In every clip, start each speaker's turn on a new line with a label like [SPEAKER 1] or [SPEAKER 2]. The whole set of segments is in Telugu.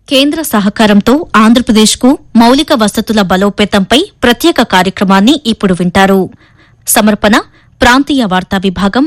[SPEAKER 1] కేంద్ర సహకారంతో ఆంధ్రప్రదేశ్కు మౌలిక వసతుల బలోపేతంపై ప్రత్యేక కార్యక్రమాన్ని ఇప్పుడు వింటారు సమర్పణ ప్రాంతీయ వార్తా విభాగం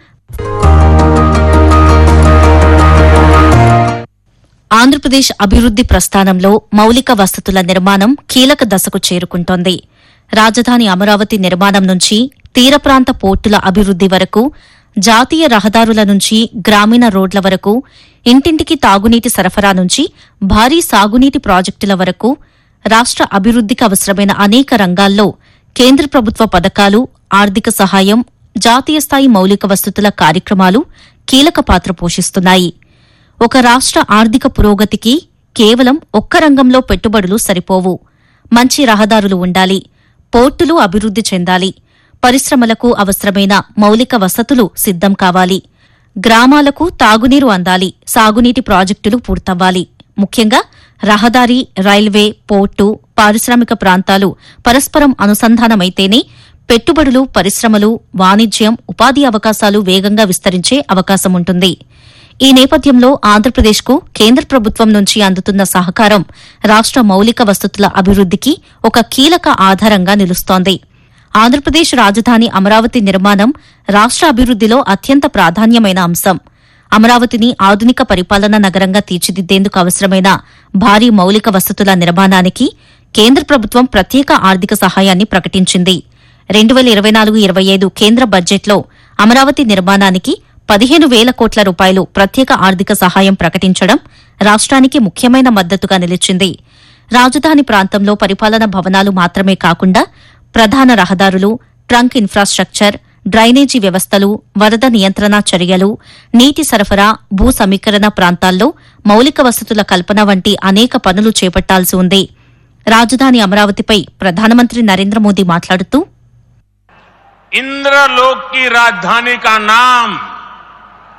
[SPEAKER 1] ఆంధ్రప్రదేశ్ అభివృద్ది ప్రస్థానంలో మౌలిక వసతుల నిర్మాణం కీలక దశకు చేరుకుంటోంది రాజధాని అమరావతి నిర్మాణం నుంచి తీర ప్రాంత పోర్టుల అభివృద్ది వరకు జాతీయ రహదారుల నుంచి గ్రామీణ రోడ్ల వరకు ఇంటింటికి తాగునీటి సరఫరా నుంచి భారీ సాగునీటి ప్రాజెక్టుల వరకు రాష్ట అభివృద్దికి అవసరమైన అనేక రంగాల్లో కేంద్ర ప్రభుత్వ పథకాలు ఆర్థిక సహాయం జాతీయ స్థాయి మౌలిక వసతుల కార్యక్రమాలు కీలక పాత్ర పోషిస్తున్నాయి ఒక రాష్ట్ర ఆర్థిక పురోగతికి కేవలం ఒక్క రంగంలో పెట్టుబడులు సరిపోవు మంచి రహదారులు ఉండాలి పోర్టులు అభివృద్ది చెందాలి పరిశ్రమలకు అవసరమైన మౌలిక వసతులు సిద్దం కావాలి గ్రామాలకు తాగునీరు అందాలి సాగునీటి ప్రాజెక్టులు పూర్తవ్వాలి ముఖ్యంగా రహదారి రైల్వే పోర్టు పారిశ్రామిక ప్రాంతాలు పరస్పరం అనుసంధానమైతేనే పెట్టుబడులు పరిశ్రమలు వాణిజ్యం ఉపాధి అవకాశాలు వేగంగా విస్తరించే అవకాశం ఉంటుంది ఈ నేపథ్యంలో ఆంధ్రప్రదేశ్కు కేంద్ర ప్రభుత్వం నుంచి అందుతున్న సహకారం రాష్ట మౌలిక వసతుల అభివృద్దికి ఒక కీలక ఆధారంగా నిలుస్తోంది ఆంధ్రప్రదేశ్ రాజధాని అమరావతి నిర్మాణం రాష్ట అభివృద్దిలో అత్యంత ప్రాధాన్యమైన అంశం అమరావతిని ఆధునిక పరిపాలనా నగరంగా తీర్చిదిద్దేందుకు అవసరమైన భారీ మౌలిక వసతుల నిర్మాణానికి కేంద్ర ప్రభుత్వం ప్రత్యేక ఆర్థిక సహాయాన్ని ప్రకటించింది రెండు వేల ఇరవై నాలుగు ఇరవై ఐదు కేంద్ర బడ్జెట్లో అమరావతి నిర్మాణానికి పదిహేను వేల కోట్ల రూపాయలు ప్రత్యేక ఆర్థిక సహాయం ప్రకటించడం రాష్ట్రానికి ముఖ్యమైన మద్దతుగా నిలిచింది రాజధాని ప్రాంతంలో పరిపాలన భవనాలు మాత్రమే కాకుండా ప్రధాన రహదారులు ట్రంక్ ఇన్ఫ్రాస్ట్రక్చర్ డ్రైనేజీ వ్యవస్థలు వరద నియంత్రణ చర్యలు నీటి సరఫరా భూ సమీకరణ ప్రాంతాల్లో మౌలిక వసతుల కల్పన వంటి అనేక పనులు చేపట్టాల్సి ఉంది రాజధాని అమరావతిపై ప్రధానమంత్రి నరేంద్ర మోదీ మాట్లాడుతూ
[SPEAKER 2] इंद्रलोक की राजधानी का नाम